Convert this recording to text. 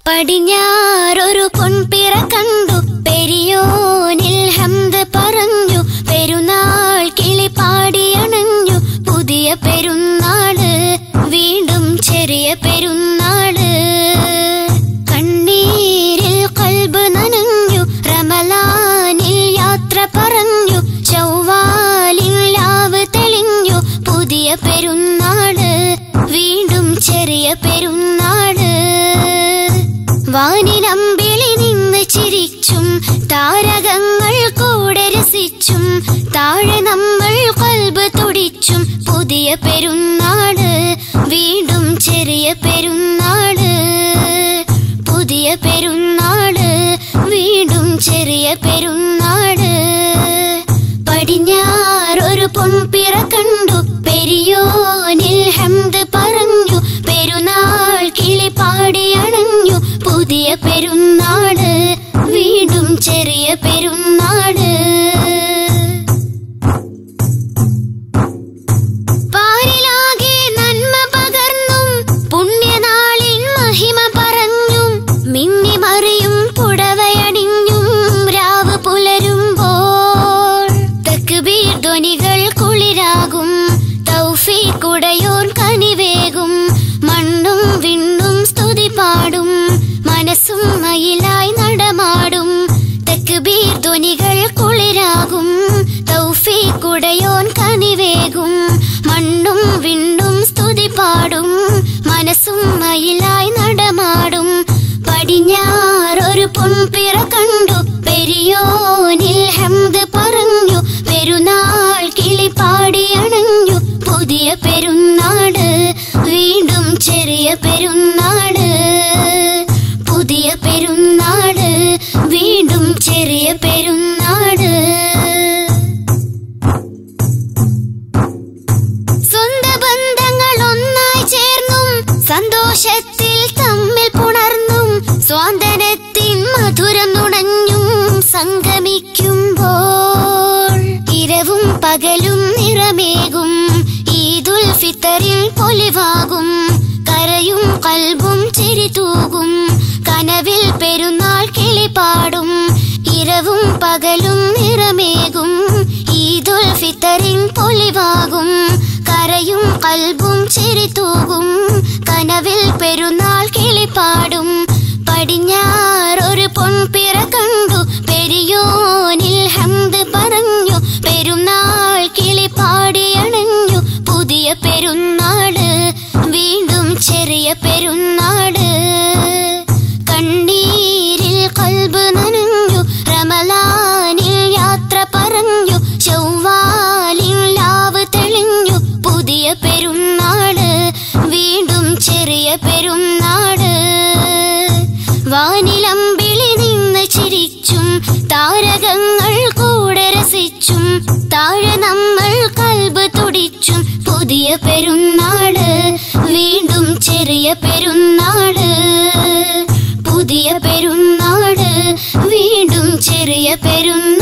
പടിഞ്ഞാറൊരു പൊൻപിറ കണ്ടു പെരിയോനിൽ ഹംദ് പറഞ്ഞു പെരുന്നാൾ കിളിപ്പാടി അണഞ്ഞു പുതിയ പെരുന്നാള് വീണ്ടും ചെറിയ പെരുന്നാള് കണ്ണീരിൽ കൽബ് നനഞ്ഞു റമലാനിൽ യാത്ര പറഞ്ഞു ചൊവ്വാലിൽ ലാവ് തെളിഞ്ഞു പുതിയ പെരുന്നാള് വീണ്ടും ചെറിയ പെരുന്നാള് വാനിലമ്പിളി നിന്ന് ചിരിച്ചും താരകങ്ങൾ കൂടെ രസിച്ചും താഴെ നമ്മൾ കൽബ് തുടിച്ചും പുതിയ പെരുന്നാള് വീണ്ടും ചെറിയ പെരുന്നാള് പുതിയ പെരുന്നാള് വീണ്ടും ചെറിയ പെരുന്നാള് പടിഞ്ഞാറൊരു പൊൻപിറ കണ്ടു പെരിയോനിൽ ഹംദ് പറഞ്ഞു പെരുന്നാൾ കിളിപ്പാടി അണഞ്ഞു പുതിയ പെരുന്നാള് വീണ്ടും ചെറിയ പെരുന്നാള് പാരിലാകെ നന്മ പകർന്നും പുണ്യനാളിൻ മഹിമ പറഞ്ഞും മിന്നി മറിയും പുടവയണിഞ്ഞും രാവ് പുലരുമ്പോൾ തക്ബീർ ധ്വനികൾ കുളിരാകും തൗഫീഖുടയോൻ കനിവേകും മണ്ണും വിണ്ണും സ്തുതി പാടും മനസ്സും മയിലായി നടമാടും തക്ബീർ ധ്വനികൾ കുളിരാകും തൗഫീഖുടയോൻ കനിവേകും മണ്ണും വിണ്ണും സ്തുതി പാടും മനസ്സും മയിലായി നടമാടും പടിഞ്ഞാറൊരു പൊൻപിറ കണ്ടു പെരിയോനിൽ ഹംദ് പറഞ്ഞു പെരുന്നാൾ കിളിപ്പാടി അണഞ്ഞു പുതിയ പെരുന്നാട് വീണ്ടും ചെറിയ പെരുന്നാട് പുതിയ പെരുന്നാട് വീണ്ടും ചെറിയ പെരുന്നാട് സ്വന്ത ബന്ധങ്ങൾ ഒന്നായി ചേർന്നും സന്തോഷത്തിൽ തമ്മിൽ പുണർന്നും സ്വാതന്ത്ര്യത്തിൻ മധുരം നുണഞ്ഞും സംഗമിക്കുമ്പോൾ ഇരവും പകലും നിറമേകും ഈദുൽ ഫിത്തറിൽ പൊലിവാകും കരയും കൽബും ചിരി തൂകും കനവിൽ പെരുന്നാൾ കിളിപാടും ഇരവും പകലും നിറമേകും ഈദുൽ ഫിത്തറിൻ പൊലിവാകും കരയും കൽബും ചിരി തൂകും കനവിൽ പെരുന്നാൾ കിളിപാടും പടിഞ്ഞാറൊരു പൊൻപിറ കണ്ടു പെരിയോനിൽ ഹംദ് പറഞ്ഞു പെരുന്നാൾ കിളിപ്പാടി അണഞ്ഞു പുതിയ പെരുന്നാള് വീണ്ടും ചെറിയ പെരുന്നാള് കണ്ണീരിൽ കൽബ് നനഞ്ഞു റമലാനിൽ യാത്ര പറഞ്ഞു ചൊവ്വാലിൽ ലാവ് തെളിഞ്ഞു പുതിയ പെരുന്നാള് വീണ്ടും ചെറിയ പെരുന്നാള് വാനിലമ്പിളി നിന്ന് ചിരിച്ചും താരകങ്ങൾ കൂടെ രസിച്ചും താഴെ നമ്മൾ കൽബ് തുടിച്ചും പുതിയ പെരുന്നാള് വീണ്ടും ചെറിയ പെരുന്നാള് പുതിയ പെരുന്നാള് വീണ്ടും ചെറിയ പെരുന്നാള്